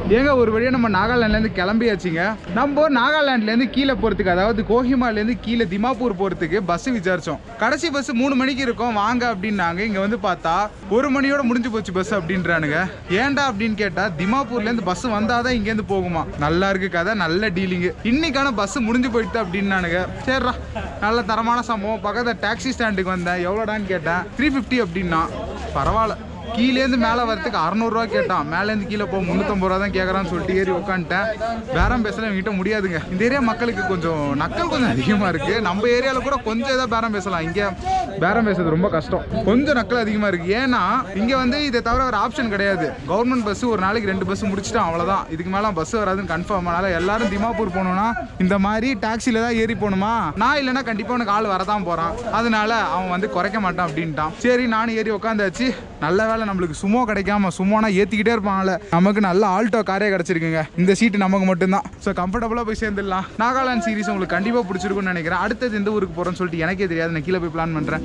ஏங்க ஒரு வழியாக நம்ம நாகாலாண்ட்லேருந்து கிளம்பியாச்சுங்க நம்ம நாகாலாண்ட்லேருந்து கீழே போகிறதுக்கு அதாவது கோஹிமாலேருந்து கீழே திமாப்பூர் போகிறதுக்கு பஸ் விசாரிச்சோம் கடைசி பஸ் மூணு மணிக்கு இருக்கும் வாங்க அப்படின்னாங்க இங்கே வந்து பார்த்தா ஒரு மணியோட முடிஞ்சு போச்சு பஸ் அப்படின்றானுங்க ஏன்டா அப்படின்னு கேட்டால் திமாப்பூர்லேருந்து பஸ் வந்தால் தான் இங்கேருந்து போகுமா நல்லா இருக்கு கதை நல்ல டீலிங்கு இன்னைக்கான பஸ் முடிஞ்சு போயிட்டு அப்படின்னானுங்க சரிடா நல்ல தரமான சம்பவம் பக்கத்தில் டாக்ஸி ஸ்டாண்டுக்கு வந்தேன் எவ்வளோடான்னு கேட்டேன் த்ரீ ஃபிஃப்டி அப்படின்னா பரவாயில்ல கீழேருந்து மேலே வரதுக்கு அறநூறுவா கேட்டான் மேலேருந்து கீழே போ முந்நூற்றம்பது ரூபா தான் கேட்குறான்னு சொல்லிட்டு ஏறி உட்காந்துட்டேன் பேரம் பேசல என்கிட்ட முடியாதுங்க இந்த ஏரியா மக்களுக்கு கொஞ்சம் நக்கல் கொஞ்சம் அதிகமாக இருக்குது நம்ம ஏரியாவில் கூட கொஞ்சம் ஏதாவது பேரம் பேசலாம் இங்கே பேரம் பேசுறது ரொம்ப கஷ்டம் கொஞ்சம் நக்கல் அதிகமாக இருக்குது ஏன்னா இங்கே வந்து இதை தவிர ஒரு ஆப்ஷன் கிடையாது கவர்மெண்ட் பஸ் ஒரு நாளைக்கு ரெண்டு பஸ் முடிச்சிட்டான் அவ்வளோதான் இதுக்கு மேலே பஸ் வராதுன்னு கன்ஃபார்ம் அதனால் எல்லாரும் திமாப்பூர் போகணும்னா இந்த மாதிரி டாக்ஸியில் தான் ஏறி போகணுமா நான் இல்லைன்னா கண்டிப்பாக உனக்கு ஆள் வரதான் போகிறான் அதனால அவன் வந்து குறைக்க மாட்டான் அப்படின்ட்டான் சரி நானும் ஏறி உட்காந்தாச்சு நல்ல வேலை நம்மளுக்கு சுமோ கிடைக்காம சுமோனா ஏற்றிக்கிட்டே இருப்பாங்கல்ல நமக்கு நல்ல ஆல்டோ காரே கிடச்சிருக்குங்க இந்த சீட்டு நமக்கு மட்டும்தான் ஸோ கம்ஃபர்டபுளாக போய் சேர்ந்துடலாம் நாகாலாந்து சீரிஸ் உங்களுக்கு கண்டிப்பாக பிடிச்சிருக்கும்னு நினைக்கிறேன் அடுத்தது எந்த ஊருக்கு போகிறேன்னு சொல்லிட்டு எனக்கே தெரியாது நான் கீழே போய் பிளான் பண்ணுறேன்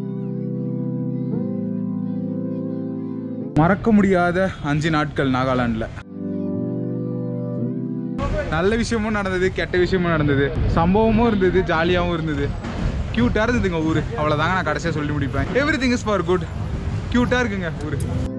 மறக்க முடியாத அஞ்சு நாட்கள் நாகாலாண்டில் நல்ல விஷயமும் நடந்தது கெட்ட விஷயமும் நடந்தது சம்பவமும் இருந்தது ஜாலியாகவும் இருந்தது க்யூட்டாக இருந்ததுங்க ஊர் அவ்வளோதாங்க நான் கடைசியாக சொல்லி முடிப்பேன் everything is for good க்யூட்டாக இருக்குங்க ஊர்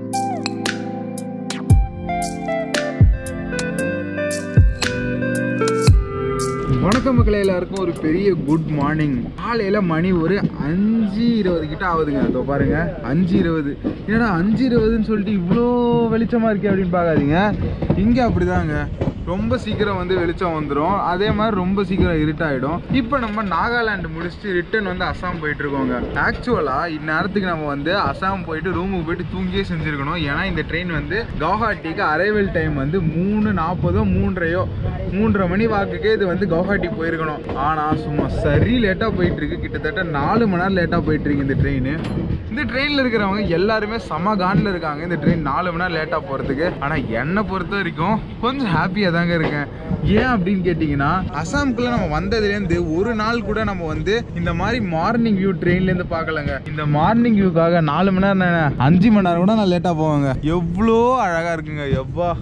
வணக்கம் மக்களே எல்லாருக்கும் ஒரு பெரிய குட் மார்னிங் காலையில் மணி ஒரு அஞ்சு இருபது கிட்ட ஆகுதுங்க அதோ பாருங்க அஞ்சு இருபது என்னடா அஞ்சு இருபதுன்னு சொல்லிட்டு இவ்வளோ வெளிச்சமாக இருக்கே அப்படின்னு பார்க்காதீங்க இங்கே அப்படிதாங்க ரொம்ப சீக்கிரம் வந்து வெளிச்சம் வந்துடும் அதே மாதிரி ரொம்ப சீக்கிரம் இருட்டாயிடும் இப்போ நம்ம நாகாலாந்து முடிச்சுட்டு ரிட்டர்ன் வந்து அசாம் போயிட்டு இருக்கோங்க ஆக்சுவலாக இந்நேரத்துக்கு நம்ம வந்து அசாம் போயிட்டு ரூமுக்கு போயிட்டு தூங்கியே செஞ்சுருக்கணும் ஏன்னா இந்த ட்ரெயின் வந்து கவுஹாட்டிக்கு அரைவல் டைம் வந்து மூணு நாற்பதோ மூன்றரையோ மூன்றரை மணி வாக்குக்கே இது வந்து கவுஹாட்டி போயிருக்கணும் ஆனால் சும்மா சரி லேட்டாக போயிட்டு இருக்கு கிட்டத்தட்ட நாலு மணி நேரம் லேட்டாக போயிட்டு இருக்கு இந்த ட்ரெயின் இந்த ட்ரெயினில் இருக்கிறவங்க எல்லாருமே செம காண்டில் இருக்காங்க இந்த ட்ரெயின் நாலு மணி நேரம் லேட்டாக போகிறதுக்கு ஆனால் என்னை பொறுத்த வரைக்கும் கொஞ்சம் ஹாப்பியாக தாங்க இருக்கேன் ஏன் அப்படின்னு கேட்டிங்கன்னா அசாமுக்குள்ள நம்ம வந்ததுலேருந்து ஒரு நாள் கூட நம்ம வந்து இந்த மாதிரி மார்னிங் வியூ ட்ரெயின்லேருந்து பார்க்கலங்க இந்த மார்னிங் வியூக்காக நாலு மணி நேரம் என்ன, அஞ்சு மணி நேரம் கூட நான் லேட்டாக போவாங்க எவ்வளோ அழகாக இருக்குங்க எவ்வா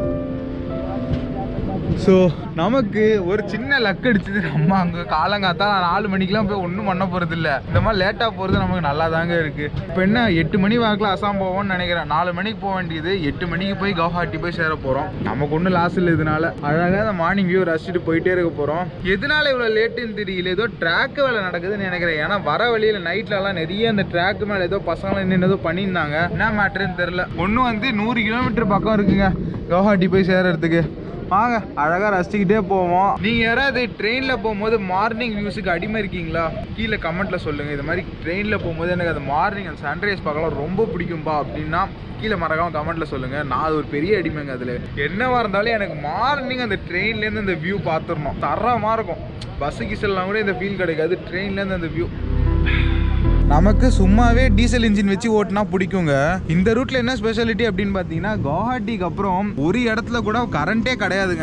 ஸோ நமக்கு ஒரு சின்ன லக் அடிச்சது நம்ம அங்கே காலங்காத்தா நாலு மணிக்கெலாம் போய் ஒன்றும் பண்ண போகிறது இல்லை இந்த மாதிரி லேட்டாக போகிறது நமக்கு நல்லா தாங்க இருக்குது இப்போ என்ன எட்டு மணி வாக்கில் அசாம் போவோம்னு நினைக்கிறேன் நாலு மணிக்கு போக வேண்டியது எட்டு மணிக்கு போய் கவுஹாட்டி போய் சேர போகிறோம் நமக்கு ஒன்றும் லாஸ் இல்லை இதனால அழகாக அந்த மார்னிங் வியூ ரசிச்சுட்டு போயிட்டே இருக்க போகிறோம் எதனால இவ்வளோ லேட்டுன்னு தெரியல ஏதோ ட்ராக் வேலை நடக்குதுன்னு நினைக்கிறேன் ஏன்னா வர வழியில் நைட்லலாம் நிறைய அந்த ட்ராக் மேலே ஏதோ பசங்க நின்று ஏதோ பண்ணியிருந்தாங்க என்ன மேட்ருன்னு தெரில ஒன்றும் வந்து நூறு கிலோமீட்டர் பக்கம் இருக்குங்க கவுஹாட்டி போய் சேர்றதுக்கு வாங்க அழகாக ரசிச்சுக்கிட்டே போவோம் நீங்கள் யாராவது ட்ரெயினில் போகும்போது மார்னிங் வியூஸுக்கு அடிமை இருக்கீங்களா கீழே கமெண்ட்டில் சொல்லுங்கள் இது மாதிரி ட்ரெயினில் போகும்போது எனக்கு அந்த மார்னிங் அந்த சன்ரைஸ் பார்க்கலாம் ரொம்ப பிடிக்கும்பா அப்படின்னா கீழே மறக்காம கமெண்ட்டில் சொல்லுங்கள் நான் அது ஒரு பெரிய அடிமைங்க அதில் என்னவா இருந்தாலும் எனக்கு மார்னிங் அந்த ட்ரெயின்லேருந்து அந்த வியூ பார்த்துடணும் தரமாக இருக்கும் பஸ்ஸு கிசல்லாம் கூட இந்த ஃபீல் கிடைக்காது ட்ரெயின்லேருந்து அந்த வியூ நமக்கு சும்மாவே டீசல் இன்ஜின் வச்சு ஓட்டினா பிடிக்குங்க இந்த ரூட்ல என்ன ஸ்பெஷாலிட்டி அப்படின்னு பார்த்தீங்கன்னா கவுஹாட்டிக்கு அப்புறம் ஒரு இடத்துல கூட கரண்டே கிடையாதுங்க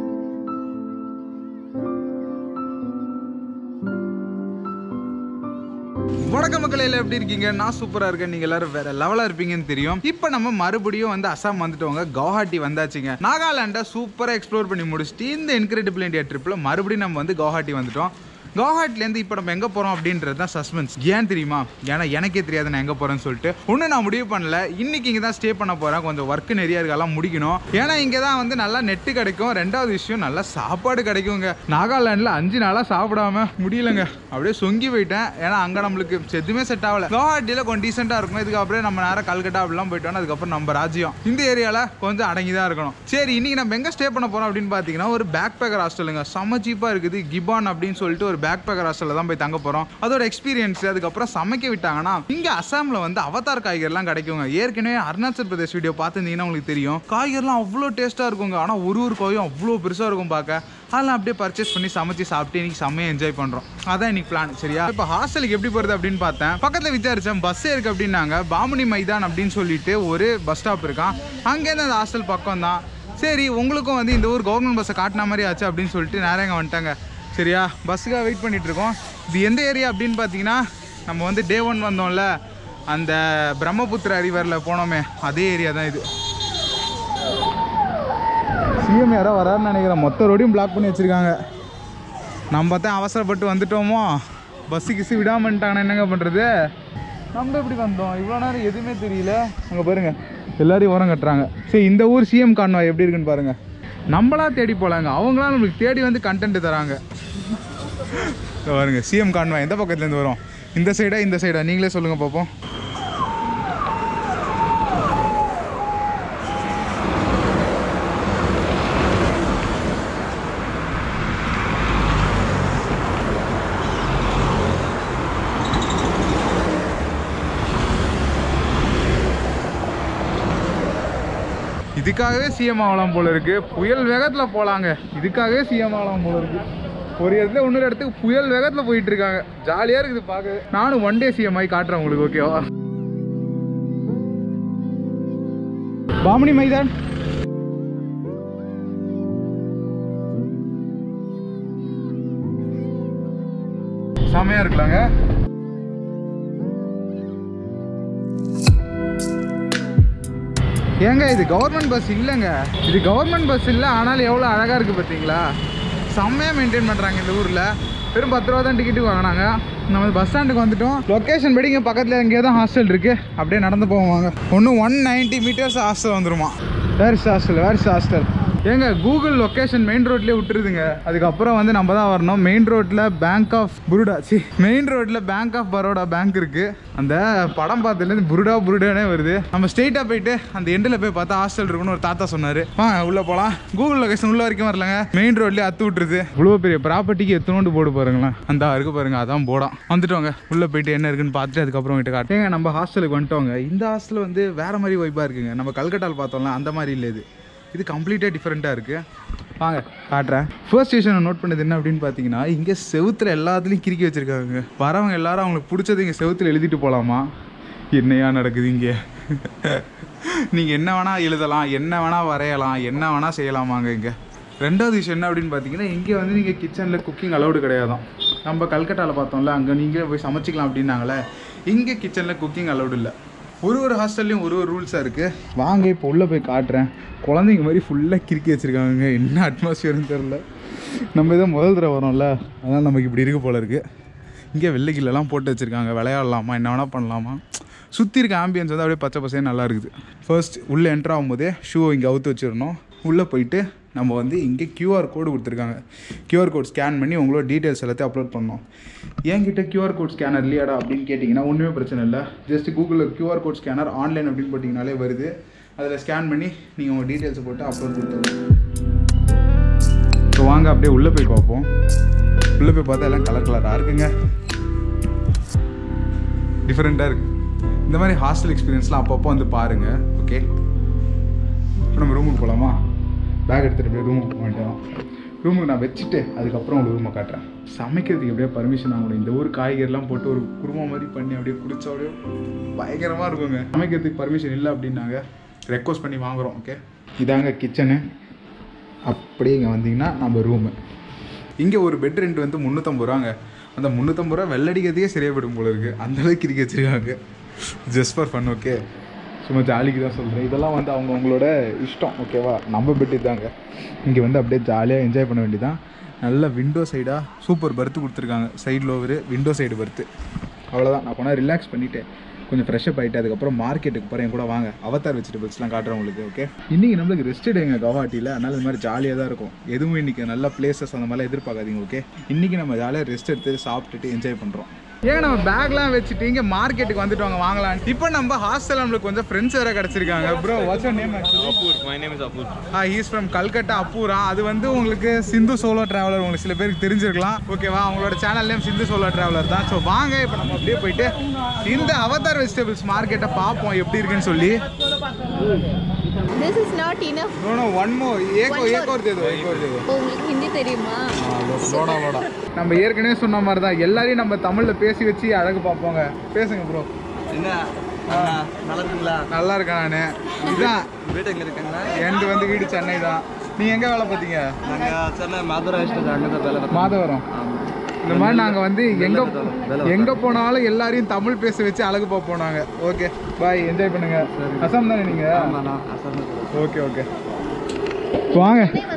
வணக்க மக்கள் எல்லாம் எப்படி இருக்கீங்க நான் சூப்பராக இருக்கேன் நீங்கள் எல்லாரும் வேற லெவலாக இருப்பீங்கன்னு தெரியும் இப்போ நம்ம மறுபடியும் வந்து அசாம் வந்துட்டோங்க கவுஹாட்டி வந்தாச்சுங்க நாகாலாண்டை சூப்பராக எக்ஸ்ப்ளோர் பண்ணி முடிச்சுட்டு இந்த இன்கிரெடிபிள் இந்தியா ட்ரிப்பில் மறுபடியும் நம்ம வந்து கவுஹாட்டி வந்துட்டோம் கவுஹாட்டிலேருந்து இப்போ நம்ம எங்கே போகிறோம் அப்படின்றது தான் சஸ்பென்ஸ் ஏன் தெரியுமா ஏன்னா எனக்கே தெரியாது நான் எங்கே போகிறேன்னு சொல்லிட்டு ஒன்றும் நான் முடிவு பண்ணல இன்னைக்கு இங்கே தான் ஸ்டே பண்ண போகிறேன் கொஞ்சம் ஒர்க்கு நிறைய இருக்கலாம் முடிக்கணும் ஏன்னா இங்கே தான் வந்து நல்லா நெட்டு கிடைக்கும் ரெண்டாவது விஷயம் நல்லா சாப்பாடு கிடைக்குங்க நாகாலாண்டில் அஞ்சு நாளாக சாப்பிடாம முடியலங்க அப்படியே சொங்கி போயிட்டேன் ஏன்னா அங்கே நம்மளுக்கு எதுவுமே செட் ஆகல கவுஹாட்டியில் கொஞ்சம் டீசெண்டாக இருக்கும் இதுக்கு அப்புறம் நம்ம நேரம் கல்கட்டா அப்படிலாம் போயிட்டோம்னா அதுக்கப்புறம் நம்ம ராஜ்யம் இந்த ஏரியாவில் கொஞ்சம் அடங்கி தான் இருக்கணும் சரி இன்னைக்கு நம்ம எங்கே ஸ்டே பண்ண போகிறோம் அப்படின்னு பார்த்தீங்கன்னா ஒரு பேக் பேக்கர் ஹாஸ்டலுங்க செம்ம சீப்பாக இருக்குது கிபான் அப்படின்னு சொல்லிட்டு ஒரு பேக் பேக்கர் ஹாஸ்டலில் தான் போய் தங்க போகிறோம் அதோட எக்ஸ்பீரியன்ஸ் அதுக்கப்புறம் சமைக்க விட்டாங்கன்னா இங்கே அசாமில் வந்து அவதார் காய்கறிலாம் கிடைக்குங்க ஏற்கனவே அருணாச்சல் பிரதேஷ் வீடியோ பார்த்துருந்தீங்கன்னா உங்களுக்கு தெரியும் காய்கறிலாம் அவ்வளோ டேஸ்ட்டாக இருக்குங்க ஆனால் ஒரு ஒரு காயும் அவ்வளோ பெருசாக இருக்கும் பார்க்க அதெல்லாம் அப்படியே பர்ச்சேஸ் பண்ணி சமைச்சு சாப்பிட்டு இன்னைக்கு செம்மையாக என்ஜாய் பண்ணுறோம் அதான் இன்னைக்கு பிளான் சரியா இப்போ ஹாஸ்டலுக்கு எப்படி போகிறது அப்படின்னு பார்த்தேன் பக்கத்தில் விசாரிச்சேன் பஸ் இருக்கு அப்படின்னாங்க பாமுனி மைதான் அப்படின்னு சொல்லிட்டு ஒரு பஸ் ஸ்டாப் இருக்கான் அங்கேருந்து அந்த ஹாஸ்டல் பக்கம் தான் சரி உங்களுக்கும் வந்து இந்த ஊர் கவர்மெண்ட் பஸ்ஸை காட்டின மாதிரி ஆச்சு அப்படின்னு சொல்லிட்டு நேரம் இங்கே வந்துட்டாங்க சரியா பஸ்ஸுக்காக வெயிட் பண்ணிட்டு இருக்கோம் இது எந்த ஏரியா அப்படின்னு பார்த்தீங்கன்னா நம்ம வந்து டே ஒன் வந்தோம்ல அந்த பிரம்மபுத்திர ரிவரில் போனோமே அதே ஏரியா தான் இது யாரோ வராருன்னு நினைக்கிறேன் மொத்த ரோடையும் பிளாக் பண்ணி வச்சுருக்காங்க நம்ம தான் அவசரப்பட்டு வந்துட்டோமோ பஸ்ஸு கிஸ்ஸு விடாமட்டாங்கன்னா என்னங்க பண்ணுறது நம்ம எப்படி வந்தோம் இவ்வளோ நேரம் எதுவுமே தெரியல அங்கே பாருங்க எல்லாரையும் உரம் கட்டுறாங்க சரி இந்த ஊர் சிஎம் கான்வாய் எப்படி இருக்குன்னு பாருங்க நம்மளா தேடி போகலாங்க அவங்களாம் நம்மளுக்கு தேடி வந்து கண்டென்ட் தராங்க இதோ பாருங்க சிஎம் கான்வாய் எந்த பக்கத்துலேருந்து வரும் இந்த சைடா இந்த சைடா நீங்களே சொல்லுங்கள் பார்ப்போம் இதுக்காகவே சிஎம் ஆகலாம் போல இருக்கு புயல் வேகத்தில் போகலாங்க இதுக்காகவே சிஎம் ஆகலாம் போல இருக்கு ஒரு இடத்துல இன்னொரு இடத்துக்கு புயல் வேகத்தில் போயிட்டு இருக்காங்க ஜாலியாக இருக்குது பார்க்க நானும் ஒன் டே சிஎம் ஆகி காட்டுறேன் உங்களுக்கு ஓகேவா பாமணி மைதான் செமையா இருக்கலாங்க ஏங்க இது கவர்மெண்ட் பஸ் இல்லைங்க இது கவர்மெண்ட் பஸ் இல்லை ஆனாலும் எவ்வளோ அழகாக இருக்குது பார்த்தீங்களா செம்மையாக மெயின்டைன் பண்ணுறாங்க இந்த ஊரில் வெறும் பத்து ரூபா தான் டிக்கெட்டு வாங்கினாங்க நம்ம பஸ் ஸ்டாண்டுக்கு வந்துட்டோம் லொக்கேஷன் படி இங்கே பக்கத்தில் எங்கேயோ தான் ஹாஸ்டல் இருக்குது அப்படியே நடந்து போவாங்க ஒன்றும் ஒன் நைன்ட்டி மீட்டர்ஸ் ஹாஸ்டல் வந்துருமா where is hostel where is hostel ஏங்க கூகுள் லொக்கேஷன் மெயின் ரோட்லேயே விட்டுருதுங்க அதுக்கப்புறம் வந்து நம்ம தான் வரணும் மெயின் ரோட்டில் பேங்க் ஆஃப் புருடா சி மெயின் ரோட்டில் பேங்க் ஆஃப் பரோடா பேங்க் இருக்குது அந்த படம் பார்த்ததுலேருந்து புருடா புருடானே வருது நம்ம ஸ்ட்ரெயிட்டாக போயிட்டு அந்த எண்டில் போய் பார்த்தா ஹாஸ்டல் இருக்குன்னு ஒரு தாத்தா சொன்னார் ஆ உள்ளே போகலாம் கூகுள் லொக்கேஷன் உள்ள வரைக்கும் வரலங்க மெயின் ரோட்லேயே அத்து விட்டுருது இவ்வளோ பெரிய ப்ராப்பர்ட்டிக்கு எத்தனோண்டு போடு பாருங்களேன் அந்த இருக்கு பாருங்க அதான் போடாம் வந்துட்டோங்க உள்ளே போயிட்டு என்ன இருக்குன்னு பார்த்துட்டு அதுக்கப்புறம் கிட்ட காட்டுங்க நம்ம ஹாஸ்டலுக்கு வந்துட்டோங்க இந்த ஹாஸ்டல் வந்து வேற மாதிரி வைப்பாக இருக்குங்க நம்ம கல்கட்டால் பார்த்தோம்ல அந்த மாதிரி இல்லை இது இது கம்ப்ளீட்டாக டிஃப்ரெண்ட்டாக இருக்குது வாங்க காட்டுறேன் ஃபர்ஸ்ட் ஸ்டேஷனை நோட் பண்ணது என்ன அப்படின்னு பார்த்தீங்கன்னா இங்கே செவுத்துல எல்லாத்துலேயும் கிறுக்கி வச்சுருக்காங்க வரவங்க எல்லாரும் அவங்களுக்கு பிடிச்சது இங்கே செவுத்துல எழுதிட்டு போகலாமா என்னையா நடக்குது இங்கே நீங்கள் என்ன வேணால் எழுதலாம் என்ன வேணால் வரையலாம் என்ன வேணால் செய்யலாமாங்க இங்கே ரெண்டாவது விஷயம் என்ன அப்படின்னு பார்த்தீங்கன்னா இங்கே வந்து நீங்கள் கிச்சனில் குக்கிங் அலௌடு கிடையாதான் நம்ம கல்கட்டாவில் பார்த்தோம்ல அங்கே நீங்களே போய் சமைச்சிக்கலாம் அப்படின்னாங்களே இங்கே கிச்சனில் குக்கிங் அலௌடு இல்லை ஒரு ஒரு ஹாஸ்டல்லையும் ஒரு ஒரு ரூல்ஸாக இருக்குது வாங்க இப்போ உள்ளே போய் காட்டுறேன் குழந்தைங்க மாதிரி ஃபுல்லாக கிறுக்கி வச்சுருக்காங்க என்ன அட்மாஸ்பியர்னு தெரில நம்ம இதை முதல் தடவை வரோம்ல அதனால் நமக்கு இப்படி இருக்க போல இருக்குது இங்கே வெள்ளைக்கிலலாம் போட்டு வச்சுருக்காங்க விளையாடலாமா என்ன வேணால் பண்ணலாமா சுற்றி இருக்க ஆம்பியன்ஸ் வந்து அப்படியே பச்சை பசையாக நல்லா இருக்குது ஃபர்ஸ்ட் உள்ளே என்ட்ரு ஆகும்போதே ஷூவை இங்கே அவுத்து வச்சிடணும் உள்ளே போயிட்டு நம்ம வந்து இங்கே QR கோடு கொடுத்துருக்காங்க QR கோட் ஸ்கேன் பண்ணி உங்களோட டீட்டெயில்ஸ் எல்லாத்தையும் அப்லோட் பண்ணோம் என்கிட்ட QR கோட் ஸ்கேனர் இல்லையாடா அப்படின்னு கேட்டிங்கன்னா ஒன்றுமே பிரச்சனை இல்லை ஜஸ்ட் கூகுளில் QR கோட் ஸ்கேனர் ஆன்லைன் அப்படின்னு போட்டிங்கனாலே வருது அதில் ஸ்கேன் பண்ணி நீங்கள் உங்கள் டீட்டெயில்ஸை போட்டு அப்லோட் கொடுத்துருங்க ஸோ வாங்க அப்படியே உள்ளே போய் பார்ப்போம் உள்ளே போய் பார்த்தா எல்லாம் கலர் கலராக இருக்குங்க டிஃப்ரெண்ட்டாக இருக்குது இந்த மாதிரி ஹாஸ்டல் எக்ஸ்பீரியன்ஸ்லாம் அப்பப்போ வந்து பாருங்கள் ஓகே இப்போ நம்ம ரூமுக்கு போகலாமா பேக் எடுத்துகிட்டு போய் ரூமுக்கு போயிட்டோம் ரூமுக்கு நான் வச்சுட்டு அதுக்கப்புறம் உங்களுக்கு ரூமை காட்டுறேன் சமைக்கிறதுக்கு எப்படியா பர்மிஷன் ஆகணும் இந்த ஊர் காய்கறிலாம் போட்டு ஒரு குருமா மாதிரி பண்ணி அப்படியே குடிச்ச அப்படியே பயங்கரமாக இருக்குங்க சமைக்கிறதுக்கு பர்மிஷன் இல்லை அப்படின்னாங்க ரெக்வஸ்ட் பண்ணி வாங்குகிறோம் ஓகே இதாங்க கிச்சனு அப்படியே இங்கே வந்தீங்கன்னா நம்ம ரூமு இங்கே ஒரு பெட் ரெண்ட் வந்து முந்நூற்றம்பது ரூபாங்க அந்த முந்நூற்றம்பது ரூபா வெள்ளடிக்கிறதையே சரியாக போயிடும் போல இருக்குது அந்த அளவுக்கு இருக்க வச்சுருக்காங்க ஜஸ்ட் ஃபார் ஃபன் ஓகே சும்மா ஜாலிக்கு தான் சொல்கிறேன் இதெல்லாம் வந்து அவங்க அவங்களோட இஷ்டம் ஓகேவா நம்ம பெட் இதாங்க இங்கே வந்து அப்படியே ஜாலியாக என்ஜாய் பண்ண வேண்டியதான் நல்ல விண்டோ சைடாக சூப்பர் பர்த்து கொடுத்துருக்காங்க சைடில் ஒரு விண்டோ சைடு பர்த்து அவ்வளோதான் நான் போனால் ரிலாக்ஸ் பண்ணிவிட்டேன் கொஞ்சம் ஃப்ரெஷ்அப் ஆகிட்டு அதுக்கப்புறம் மார்க்கெட்டுக்கு போகிறேன் என் கூட வாங்க அவதார் வெஜிடபிள்ஸ்லாம் காட்டுறேன் உங்களுக்கு ஓகே இன்றைக்கி நம்மளுக்கு ரெஸ்ட் டேங்க கவுஹாட்டியில் அதனால் இந்த மாதிரி ஜாலியாக தான் இருக்கும் எதுவும் இன்றைக்கி நல்ல பிளேசஸ் அந்த மாதிரிலாம் எதிர்பார்க்காதீங்க ஓகே இன்றைக்கி நம்ம ஜாலியாக ரெஸ்ட் எடுத்து சாப்பிட்டுட்டு என்ஜாய் பண்ணுறோம் ஏன் நம்ம பேக்லாம் வச்சுட்டு இங்கே மார்க்கெட்டுக்கு வந்துட்டு வாங்க வாங்கலாம் இப்போ நம்ம ஹாஸ்டல் நம்மளுக்கு கொஞ்சம் ஃப்ரெண்ட்ஸ் வேறு கிடச்சிருக்காங்க bro what's name Apur, my name is Apur. Ah he's from Calcutta அப்பூரா அது வந்து உங்களுக்கு சிந்து சோலோ டிராவலர் உங்களுக்கு சில பேருக்கு தெரிஞ்சிருக்கலாம் ஓகேவா அவங்களோட channel name Sindhu solo traveller தான் ஸோ வாங்க இப்போ நம்ம அப்படியே போயிட்டு இந்த அவதார் வெஜிடபிள்ஸ் மார்க்கெட்டை பார்ப்போம் எப்படி இருக்குன்னு சொல்லி This is not enough. No no one more ஏகோ One more. ஏகோ தேதோ ஏகோ தேதோ ஓ, உங்களுக்கு ஹிந்தி தெரியுமா லோடா லோடா நம்ம ஏற்கனவே சொன்ன மாதிரி தான் எல்லாரையும் நம்ம தமிழில் பேசி வச்சு அழகு பார்ப்போங்க பேசுங்க ப்ரோ என்ன அண்ணா, நல்லா இருக்கீங்களா நல்லா இருக்கேன் நான் இதுதான் வீட்டு எங்க இருக்கீங்களா எந்து வந்து வீடு சென்னை தான் நீங்கள் எங்கே வேலை பார்த்தீங்க நாங்க சென்னை மதுரை ஸ்டேஷன் அங்கே தான் வேலை பார்த்தோம். மாதவரம் இந்த மாதிரி நாங்கள் வந்து எங்கே வேலை எங்கே போனாலும் எல்லாரையும் தமிழ் பேச வச்சு அழகு பார்ப்போம் நாங்கள் ஓகே பாய் என்ஜாய் பண்ணுங்க அசாம் தானே நீங்கள் ஆமாண்ணா, அசாம் தான். ஓகே ஓகே வாங்க சென்னை வந்து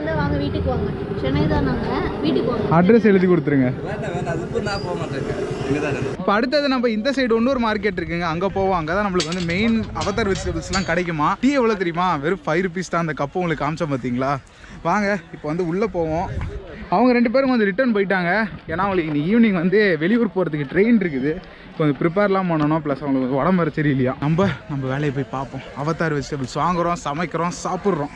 வீட்டுக்கு வாங்க சென்னை தான் நாங்கள் வீட்டுக்கு வாங்க அட்ரஸ் எழுதி கொடுத்துருங்க வேண்டாம் வேண்டாம் அதுக்கு நான் போக மாட்டேன் இங்கே தான் இருக்கேன் இப்போ அடுத்தது நம்ம இந்த சைடு இன்னொரு மார்க்கெட் இருக்குங்க அங்கே போவோம் அங்கே தான் நம்மளுக்கு வந்து மெயின் அவதார் வெஜிடபிள்ஸ்லாம் கிடைக்குமா டீ எவ்வளோ தெரியுமா வெறும் ஃபைவ் ருபீஸ் தான் அந்த கப்பு உங்களுக்கு காமிச்சோம் பார்த்தீங்களா வாங்க இப்போ வந்து உள்ளே போவோம் அவங்க ரெண்டு பேரும் கொஞ்சம் ரிட்டர்ன் போயிட்டாங்க ஏன்னா அவங்களுக்கு இன்னைக்கு ஈவினிங் வந்து வெளியூர் போகிறதுக்கு ட்ரெயின் இருக்குது கொஞ்சம் ப்ரிப்பேர்லாம் பண்ணணும் ப்ளஸ் அவங்களுக்கு உடம்பு வர சரியில்லையா நம்ம நம்ம வேலையை போய் பார்ப்போம் அவதார் வெஜிடபிள்ஸ் வாங்குறோம் சமைக்கிறோம் சாப்பிட்றோம்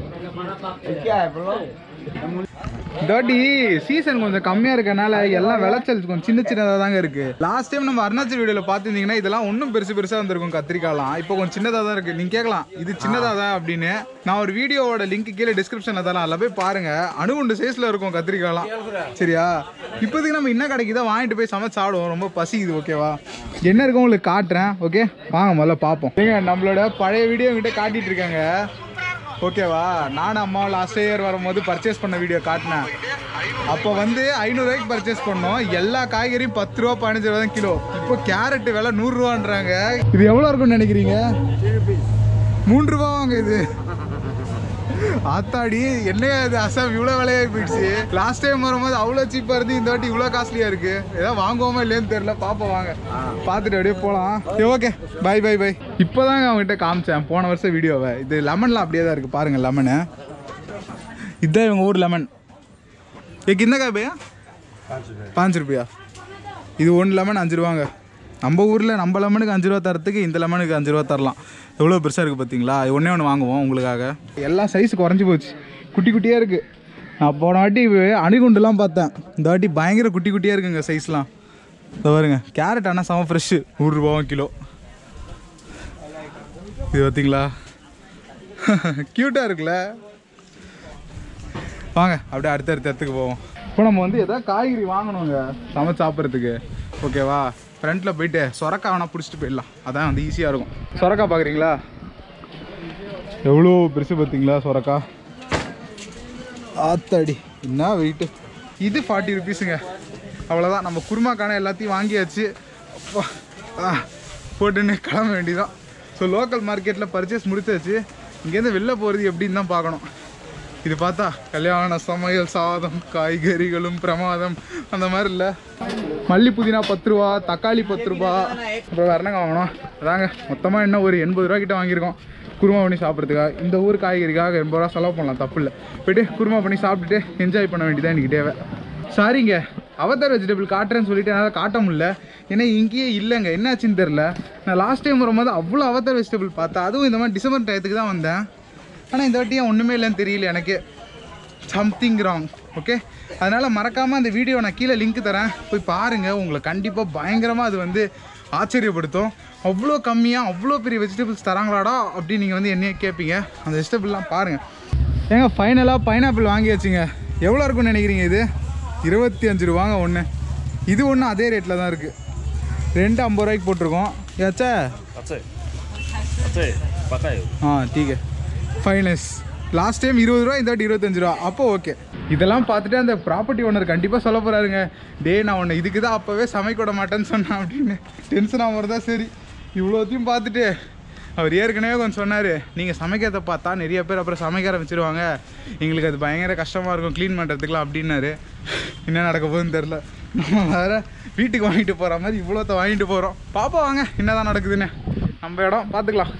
தாட்டி சீசன் கொஞ்சம் கம்மியாக இருக்கனால எல்லாம் விளைச்சல் கொஞ்சம் சின்ன சின்னதாக தாங்க இருக்கு லாஸ்ட் டைம் நம்ம அருணாச்சல் வீடியோவில் பார்த்துருந்தீங்கன்னா இதெல்லாம் ஒன்றும் பெருசு பெருசாக வந்திருக்கும் கத்திரிக்காய்லாம் இப்போ கொஞ்சம் சின்னதாக தான் இருக்கு நீங்கள் கேட்கலாம் இது சின்னதாக தான் அப்படின்னு நான் ஒரு வீடியோவோட லிங்க் கீழே டிஸ்கிரிப்ஷனில் தரேன் அதில் போய் பாருங்க அணுகுண்டு சைஸில் இருக்கும் கத்திரிக்காய்லாம் சரியா இப்போதைக்கு நம்ம என்ன கிடைக்குதோ வாங்கிட்டு போய் சமைச்சு சாப்பிடுவோம் ரொம்ப பசிக்குது ஓகேவா என்ன இருக்கும் உங்களுக்கு காட்டுறேன் ஓகே வாங்க முதல்ல பார்ப்போம் ஏங்க நம்மளோட பழைய வீடியோ கிட்ட காட்டிட்டு இருக்காங்க ஓகேவா நானும் அம்மா லாஸ்ட் இயர் வரும்போது பர்ச்சேஸ் பண்ண வீடியோ காட்டினேன் அப்போ வந்து ஐநூறுரூவாய்க்கு பர்ச்சேஸ் பண்ணோம் எல்லா காய்கறியும் பத்து ரூபா பதினஞ்சு ரூபா தான் கிலோ இப்போ கேரட் விலை நூறுரூவான்றாங்க இது எவ்வளோ இருக்கும்னு நினைக்கிறீங்க மூன்று ரூபா வாங்க இது ஆத்தாடி என்னையா இது அசாம் இவ்வளோ விலையாகி போயிடுச்சு லாஸ்ட் டைம் வரும்போது அவ்வளோ சீப்பாக இருந்து இந்த வாட்டி இவ்வளோ காஸ்ட்லியாக இருக்கு ஏதாவது வாங்குவோமா இல்லைன்னு தெரியல பாப்போம் வாங்க பார்த்துட்டு அப்படியே போகலாம் சரி ஓகே பை பை பை இப்போதாங்க அவங்ககிட்ட காமிச்சேன் போன வருஷம் வீடியோவை இது லெமன்லாம் அப்படியே தான் இருக்குது பாருங்கள் லெமனு இதுதான் இவங்க ஊர் லெமன் ஏ கிந்தக்கா பையா பாஞ்சு ரூபாயா இது ஒன்று லெமன் அஞ்சு ரூபாங்க நம்ம ஊரில் நம்ம லெமனுக்கு அஞ்சு ரூபா தரத்துக்கு இந்த லெமனுக்கு அஞ்சு ரூபா தரலாம் எவ்வளோ பெருசாக இருக்குது பார்த்தீங்களா இது ஒன்றே ஒன்று வாங்குவோம் உங்களுக்காக எல்லாம் சைஸ் குறைஞ்சி போச்சு குட்டி குட்டியாக இருக்குது நான் போன வாட்டி அணுகுண்டுலாம் பார்த்தேன் இந்த வாட்டி பயங்கர குட்டி குட்டியாக இருக்குங்க சைஸ்லாம் இந்த பாருங்க கேரட் ஆனால் செம ஃப்ரெஷ்ஷு நூறுரூபாவும் கிலோ இது பார்த்தீங்களா க்யூட்டாக இருக்குல்ல வாங்க அப்படியே அடுத்த அடுத்த இடத்துக்கு போவோம் இப்போ நம்ம வந்து எதாவது காய்கறி வாங்கணுங்க சமைச்சு சாப்பிட்றதுக்கு ஓகேவா ஃப்ரண்ட்டில் போயிட்டு சொரக்காய் வேணால் பிடிச்சிட்டு போயிடலாம் அதான் வந்து ஈஸியாக இருக்கும் சொரக்காய் பார்க்குறீங்களா எவ்வளோ பெருசு பார்த்தீங்களா சொரக்கா ஆத்தாடி என்ன வெயிட்டு இது ஃபார்ட்டி ருபீஸுங்க அவ்வளோதான் நம்ம குருமாக்கான எல்லாத்தையும் வாங்கியாச்சு அப்பா, ஆ, போட்டுன்னு கிளம்ப வேண்டியதான் ஸோ லோக்கல் மார்க்கெட்டில் பர்ச்சேஸ் முடிச்சாச்சு இங்கேருந்து வெளில போகிறது எப்படின்னு தான் பார்க்கணும் இது பார்த்தா கல்யாண சமையல் சாதம் காய்கறிகளும் பிரமாதம் அந்த மாதிரி இல்லை மல்லி புதினா பத்து ரூபா தக்காளி பத்து ரூபா அப்புறம் வேற என்னங்க வாங்கணும் அதாங்க மொத்தமாக என்ன ஒரு எண்பது ரூபா கிட்ட வாங்கியிருக்கோம் குருமா பண்ணி சாப்பிட்றதுக்காக இந்த ஊர் காய்கறிக்காக எண்பது ரூபா செலவு பண்ணலாம் தப்பு இல்லை போயிட்டு குருமா பண்ணி சாப்பிட்டுட்டு என்ஜாய் பண்ண வேண்டியதான் எனக்கு தேவை சாரிங்க அவதார் வெஜிடபிள் காட்டுறேன்னு சொல்லிட்டு என்னால் காட்ட முடியல ஏன்னா இங்கேயே இல்லைங்க என்னாச்சுன்னு தெரில நான் லாஸ்ட் டைம் வரும்போது அவ்வளோ அவதார் வெஜிடபிள் பார்த்தேன் அதுவும் இந்த மாதிரி டிசம்பர் டயத்துக்கு தான் வந்தேன் ஆனால் இந்த வாட்டி ஏன் ஒன்றுமே இல்லைன்னு தெரியல எனக்கு சம்திங் ராங் ஓகே அதனால் மறக்காமல் அந்த வீடியோ நான் கீழே லிங்க் தரேன் போய் பாருங்கள் உங்களை கண்டிப்பாக பயங்கரமாக அது வந்து ஆச்சரியப்படுத்தும் அவ்வளோ கம்மியாக அவ்வளோ பெரிய வெஜிடபிள்ஸ் தராங்களாடா அப்படின்னு நீங்கள் வந்து என்னையே கேட்பீங்க அந்த வெஜிடபிள்லாம் பாருங்கள் ஏங்க ஃபைனலாக பைனாப்பிள் வாங்கியாச்சுங்க எவ்வளோ இருக்கும்னு நினைக்கிறீங்க இது இருபத்தி அஞ்சு ரூபாங்க ஒன்று இது ஒன்று அதே ரேட்டில் தான் இருக்குது ரெண்டு ஐம்பது ரூபாய்க்கு போட்டிருக்கோம் ஏச்சா अच्छे अच्छे पता है ஆ டீக்கு ஃபைனஸ் லாஸ்ட் டைம் இருபது ரூபா இந்த வாட்டி இருபத்தஞ்சு ரூபா அப்போ ஓகே இதெல்லாம் பார்த்துட்டு அந்த ப்ராப்பர்ட்டி ஓனர் கண்டிப்பாக சொல்ல போகிறாருங்க டே நான் உன்னை இதுக்கு தான் அப்போவே சமைக்க விட மாட்டேன்னு சொன்னேன் அப்படின்னு டென்ஷன் ஆகிறதா சரி இவ்வளோத்தையும் பார்த்துட்டு அவர் ஏற்கனவே கொஞ்சம் சொன்னார் நீங்கள் சமைக்கிறத பார்த்தா நிறைய பேர் அப்புறம் சமைக்க ஆரம்பிச்சிருவாங்க எங்களுக்கு அது பயங்கர கஷ்டமாக இருக்கும் க்ளீன் பண்ணுறதுக்குலாம் அப்படின்னாரு என்ன நடக்க போகுதுன்னு தெரில நம்ம வேறு வீட்டுக்கு வாங்கிட்டு போகிற மாதிரி இவ்வளோத்த வாங்கிட்டு போகிறோம் பாப்பா வாங்க என்னதான் நடக்குதுன்னு நம்ம இடம் பார்த்துக்கலாம்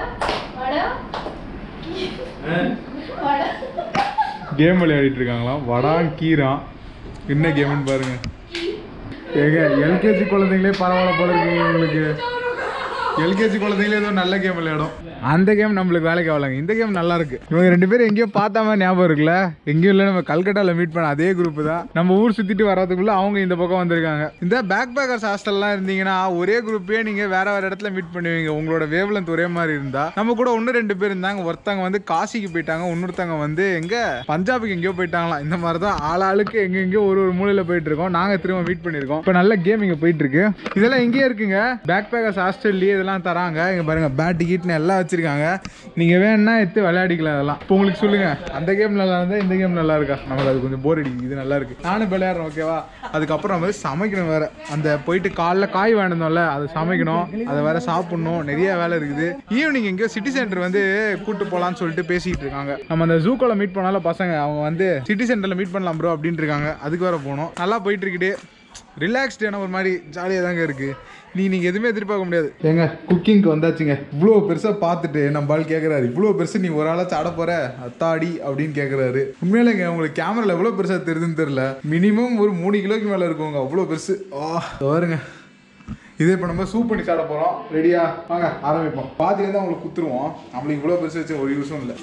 கேம் விளையாடிட்டு இருக்காங்களாம் வடான் கீரான் என்ன கேம்னு பாருங்க ஏங்க எல்கேஜி குழந்தைங்களே பரவாயில்ல போல இருக்குங்க உங்களுக்கு எல்கேஜி குழந்தைங்களே ஏதோ நல்ல கேம் விளையாடும் அந்த கேம் நம்மளுக்கு வேலைக்கு ஆகலாங்க இந்த கேம் நல்லா இருக்கு இவங்க ரெண்டு பேரும் எங்கேயோ பார்த்த மாதிரி ஞாபகம் இருக்குல்ல எங்கேயும் இல்லை நம்ம கல்கட்டாவில் மீட் பண்ண அதே குரூப் தான் நம்ம ஊர் சுத்திட்டு வர்றதுக்குள்ள அவங்க இந்த பக்கம் வந்திருக்காங்க இந்த பேக் பேக்கர்ஸ் ஹாஸ்டல்லாம் இருந்தீங்கன்னா ஒரே குரூப்பே நீங்க வேற வேற இடத்துல மீட் பண்ணுவீங்க உங்களோட வேவ்லென்த் ஒரே மாதிரி இருந்தா நம்ம கூட ஒன்று ரெண்டு பேர் இருந்தாங்க ஒருத்தவங்க வந்து காசிக்கு போயிட்டாங்க இன்னொருத்தவங்க வந்து எங்க பஞ்சாபுக்கு எங்கேயோ போயிட்டாங்களாம் இந்த மாதிரி தான் ஆள் ஆளுக்கு எங்க எங்கேயோ ஒரு ஒரு மூலையில போயிட்டு இருக்கோம் நாங்க திரும்ப மீட் பண்ணிருக்கோம் இப்போ நல்ல கேம் இங்க போயிட்டு இருக்கு இதெல்லாம் எங்கேயே இருக்குங்க பேக் பேக்கர்ஸ் ஹாஸ்டல்லையே இதெல்லாம் தராங்க இங்கே பாருங்க பேட் டிக்கெட்னு எல்லாம் வச்சிருக்காங்க நீங்கள் வேணும்னா எடுத்து விளையாடிக்கலாம் அதெல்லாம் இப்போ உங்களுக்கு சொல்லுங்க அந்த கேம் நல்லா இருந்தா இந்த கேம் நல்லா இருக்கா நமக்கு அது கொஞ்சம் போர் அடிக்குது இது நல்லா இருக்கு நானும் விளையாடுறேன் ஓகேவா அதுக்கப்புறம் வந்து சமைக்கணும் வேற அந்த போயிட்டு காலைல காய் வேணும்ல அதை சமைக்கணும் அதை வேற சாப்பிடணும் நிறைய வேலை இருக்குது ஈவினிங் எங்கேயோ சிட்டி சென்டர் வந்து கூட்டு போகலான்னு சொல்லிட்டு பேசிட்டு இருக்காங்க நம்ம அந்த ஜூக்கோல மீட் பண்ணாலும் பசங்க அவங்க வந்து சிட்டி சென்டர்ல மீட் பண்ணலாம் ப்ரோ அப்படின்ட்டு இருக்காங்க அதுக்கு வேற போகணும் நல்லா போயிட்டு இருக்குது ரிலாக்ஸ்டான ஒரு மாதிரி ஜாலியாக தாங்க இருக்கு நீ நீங்கள் எதுவுமே எதிர்பார்க்க முடியாது ஏங்க குக்கிங்க்கு வந்தாச்சுங்க இவ்வளோ பெருசாக பார்த்துட்டு நம்ம ஆள் கேட்குறாரு இவ்வளோ பெருசு நீ ஒரு ஆளாச்சும் ஆட போற அத்தாடி அப்படின்னு கேட்குறாரு உண்மையிலேங்க உங்களுக்கு கேமரால எவ்வளோ பெருசாக தெரியுதுன்னு தெரில மினிமம் ஒரு மூணு கிலோக்கு மேலே இருக்குங்க அவ்வளோ பெருசு ஆ பாருங்க இது இப்போ நம்ம சூப் பண்ணி சாப்பிட போகிறோம் ரெடியா வாங்க ஆரம்பிப்போம் பாதியில தான் உங்களுக்கு குத்துருவோம் நம்மளுக்கு இவ்வளோ பெருசு வச்சு ஒரு யூஸும் இல்லை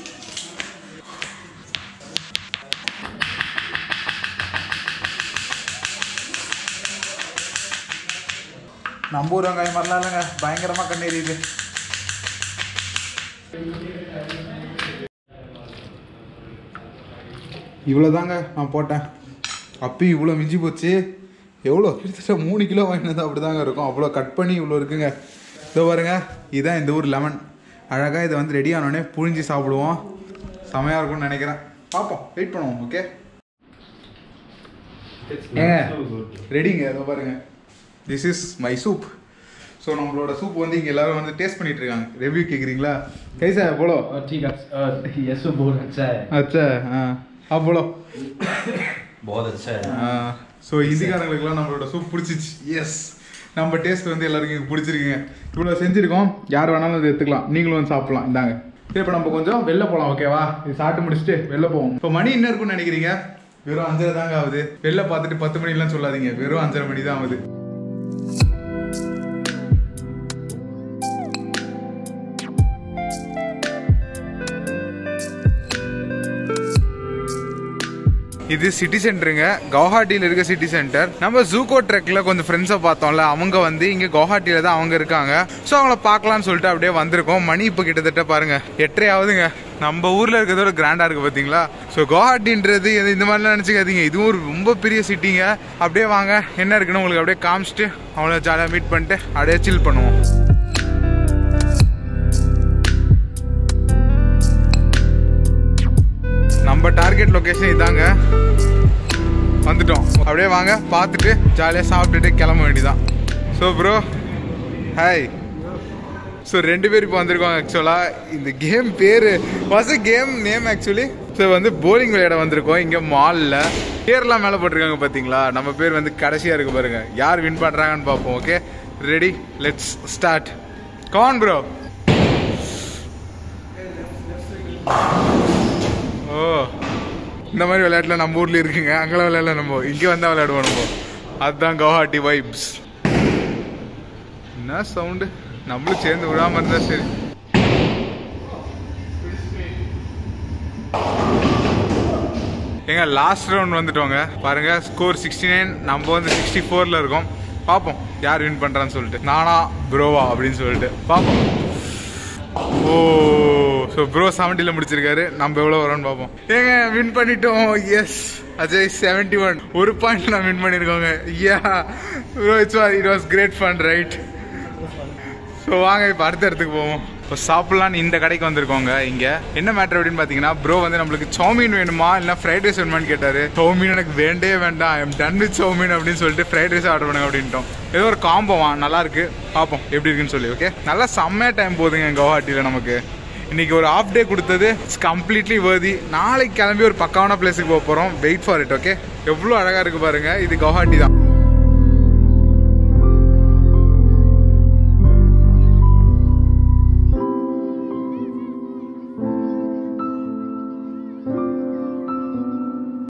நம்ம ஊர் வெங்காயம் மாதிரிலாம் இல்லைங்க பயங்கரமாக கண்ணேறியுது இவ்வளோதாங்க நான் போட்டேன் அப்பயும் இவ்வளோ மிஞ்சி போச்சு எவ்வளோ கிட்டத்தட்ட மூணு கிலோ வாங்கினது அப்படி தாங்க இருக்கும் அவ்வளோ கட் பண்ணி இவ்வளோ இருக்குங்க இதோ பாருங்க இதுதான் இந்த ஊர் லெமன் அழகாக இதை வந்து ரெடி ஆனோடனே புழிஞ்சு சாப்பிடுவோம் செமையாக இருக்கும்னு நினைக்கிறேன் பார்ப்போம் வெயிட் பண்ணுவோம் ஓகே ஏங்க ரெடிங்க இதோ பாருங்க this is my soup so நம்மளோட சூப் வந்து இங்கே எல்லாரும் வந்து டேஸ்ட் பண்ணிட்டு இருக்காங்க ரிவ்யூ கேட்குறீங்களா கைசா போலோ और ठीक है और ये सब बहुत अच्छा है அச்சா ஆ ஆ போலோ बहुत अच्छा है ஸோ இந்திக்காரங்களுக்குலாம் நம்மளோட சூப் பிடிச்சிச்சு எஸ் நம்ம டேஸ்ட் வந்து எல்லாருக்கும் இங்கே பிடிச்சிருக்குங்க இவ்வளோ செஞ்சுருக்கோம் யார் வேணாலும் அதை எடுத்துக்கலாம் நீங்களும் வந்து சாப்பிடலாம் இந்தாங்க சரி இப்போ நம்ம கொஞ்சம் வெளில போகலாம் ஓகேவா இது சாப்பிட்டு முடிச்சுட்டு வெளில போவோம் இப்போ மணி என்ன இருக்கும்னு நினைக்கிறீங்க வெறும் அஞ்சரை தாங்க ஆகுது வெளில பார்த்துட்டு பத்து மணிலாம் சொல்லாதீங்க வெறும் அஞ்சரை மணி தான் ஆகுது இது சிட்டி சென்டருங்க கவுஹாட்டியில் இருக்க சிட்டி சென்டர் நம்ம ஜூகோ ட்ரெக்ல கொஞ்சம் ஃப்ரெண்ட்ஸை பார்த்தோம்ல அவங்க வந்து இங்க கவுஹாட்டியில தான் அவங்க இருக்காங்க ஸோ அவங்கள பார்க்கலாம்னு சொல்லிட்டு அப்படியே வந்திருக்கோம் மணி இப்போ கிட்டத்தட்ட பாருங்க எட்டரை ஆகுதுங்க நம்ம ஊர்ல இருக்கிறதோட கிராண்டா இருக்கு பாத்தீங்களா ஸோ கவுஹாட்டின்றது இது- இந்த மாதிரிலாம் நினைச்சுக்காதீங்க இதுவும் ஒரு ரொம்ப பெரிய சிட்டிங்க அப்படியே வாங்க என்ன இருக்குன்னு உங்களுக்கு அப்படியே காமிச்சிட்டு அவங்கள ஜாலியாக மீட் பண்ணிட்டு அப்படியே சில் பண்ணுவோம் நம்ம டார்கெட் லொகேஷன் இதாங்க வந்துட்டோம் அப்படியே வாங்க பார்த்துட்டு ஜாலியாக சாப்பிட்டுட்டு கிளம்ப வேண்டியதான் ஸோ ப்ரோ ஹாய் ஸோ ரெண்டு பேர் இப்போ வந்திருக்கோம் ஆக்சுவலாக இந்த கேம் பேர் was game name actually so வந்து போலிங் விளையாட வந்திருக்கோம் இங்கே மாலில் பேர்லாம் மேலே போட்டிருக்காங்க பார்த்தீங்களா நம்ம பேர் வந்து கடைசியாக இருக்கு பாருங்க யார் வின் பண்ணுறாங்கன்னு பார்ப்போம் ஓகே ரெடி லெட்ஸ் ஸ்டார்ட் கான் ப்ரோ ஓ இந்த மாதிரி விளையாட்டுல நம்ம ஊர்ல இருக்குங்க அங்கெல்லாம் விளையாடல நம்ம இங்க வந்தா விளையாடுவோம் நம்ம அதுதான் கவுஹாட்டி வைப்ஸ் என்ன சவுண்டு நம்மளும் சேர்ந்து விடாம இருந்தா சரி ஏங்க லாஸ்ட் ரவுண்ட் வந்துட்டோங்க பாருங்க ஸ்கோர் சிக்ஸ்டி நைன் நம்ம வந்து சிக்ஸ்டி ஃபோர்ல இருக்கோம் பார்ப்போம் யார் வின் பண்றான்னு சொல்லிட்டு நானா ப்ரோவா அப்படின்னு சொல்லிட்டு பார்ப்போம் ஓ ஸோ ப்ரோ செவன்ட்டியில் முடிச்சிருக்காரு நம்ம எவ்வளோ வரோம்னு பார்ப்போம் ஏங்க வின் பண்ணிட்டோம் எஸ் அஜய் செவன்ட்டி ஒன் ஒரு பாயிண்ட் நான் வின் பண்ணியிருக்கோங்க yeah bro it's it was great fun right so வாங்க இப்போ அடுத்த இடத்துக்கு போவோம் இப்போ சாப்பிட்லான்னு இந்த கடைக்கு வந்திருக்கோங்க இங்க என்ன மேட்டர் அப்படின்னு பார்த்தீங்கன்னா ப்ரோ வந்து நம்மளுக்கு சௌமீன் வேணுமா இல்லை ஃப்ரைட் ரைஸ் வேணுமான்னு கேட்டாரு சௌமீன் எனக்கு வேண்டே வேண்டாம் ஐம் டன் வித் சௌமீன் அப்படின்னு சொல்லிட்டு ஃப்ரைட் ரைஸ் ஆர்டர் பண்ணுங்க அப்படின்ட்டோம் ஏதோ ஒரு காம்போவா நல்லா இருக்கு பார்ப்போம் எப்படி இருக்குன்னு சொல்லி ஓகே நல்லா செம்மையா டைம் போகுதுங்க கவுஹாட்டியில் நமக்கு இன்னைக்கு ஒரு ஆஃப் டே கொடுத்தது இட்ஸ் கம்ப்ளீட்லி worthy நாளைக்கு கிளம்பி ஒரு பக்காவான பிளேஸுக்கு போக போகிறோம் வெயிட் ஃபார் இட் ஓகே எவ்வளோ அழகாக இருக்கு பாருங்க இது கவுஹாட்டி தான்